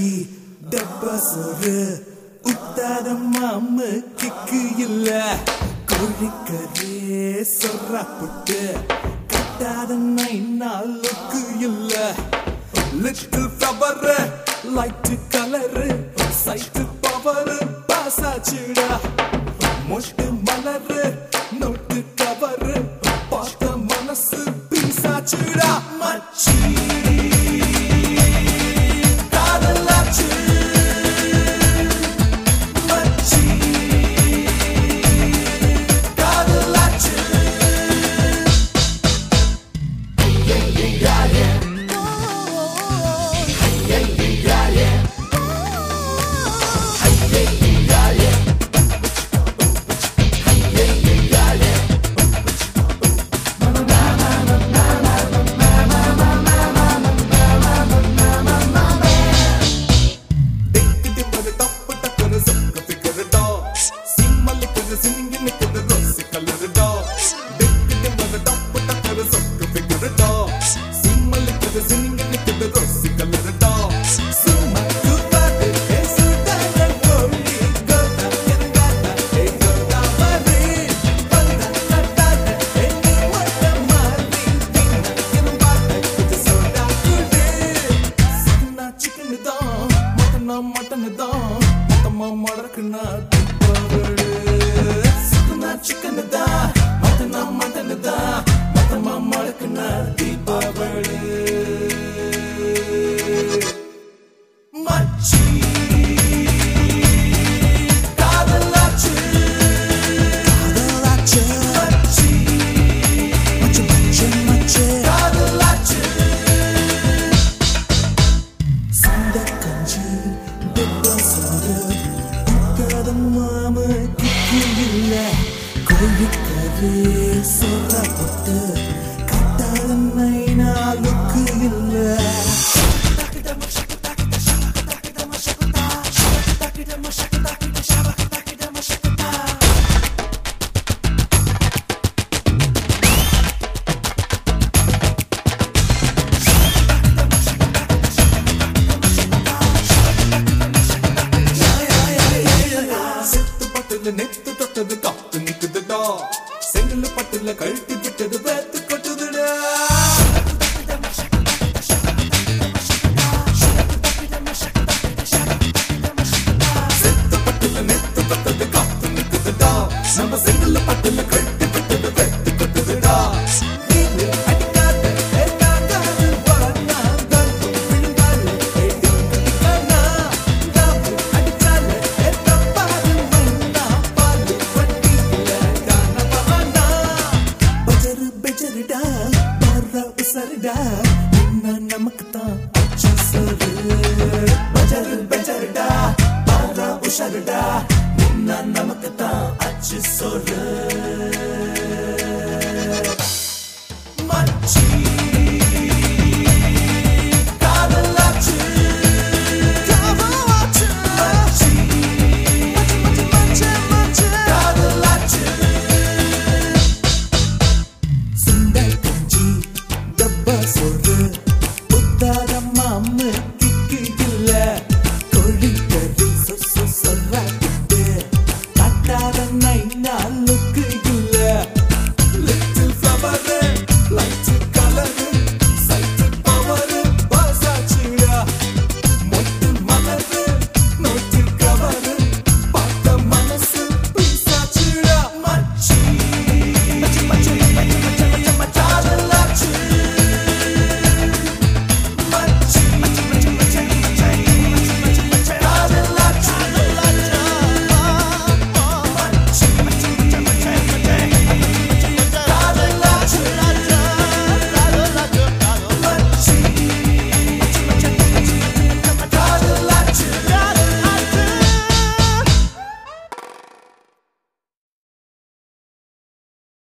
கஞ்சி டப்பா சோறு உத்தாத மாமு கிக்கு இல்ல கோழிக்கறி சொர்ரா புட்டு கட்டாத நைனா லுக்கு இல்ல little flower light colour sight power பாசாச்சுடா மொட்டு மலர் நோட்டு கவர் பார்த்த மனசு பீசாச்சுடா மச்சி காதலாச்சு மச்சி காதலாச்சு சிக்கன் தான் மட்டனா மட்டன் தான் மொத்தமா மடக்குனா சிக்கனா சிக்கன் தான் மட்டனா மட்டன் தான் மொத்தமா மடக்குனா தீபாவளி மச்சி காதலாச்சு காதலாச்சு மச்சி மச்சி மச்சி மச்சி காதலாச்சு சந்த கஞ்சி டப்பா சோறு உட்காத மாம கிக்கு இல்ல கோழிக்கறி சொல்ல போட்டு கட்டாத நைனா லுக்கு இல்ல செத்து பட்டுல நெத்து தொட்டது காத்து நிக்குதுடா செங்கல் பட்டுல கழட்டி விட்டது வேத்து கொட்டுதுடா செத்து பட்டுல நெத்து தொட்டது காத்து நிக்குதுடா நம்ம செங்கல் பட்டுல கழட்டி விட்டது வேத்து கொட்டுதுடா நீலு அடிக்காத ஏத்தாக்காது வானா தந்து விழுந்தாலே ஏடி கடிக்கானா தாவு அடிச்சாலே ஏத்தப்பாது மண்ணா பாலு வட்டியில காண பவானா பஜரு பெஜருடா பாரா உசருடா என்ன நமக்கு தான் அச்சு சரு பஜரு பெஜருடா பாரா உசருடா என்ன நமக்கு தான் அச்சு சொரு மச்சி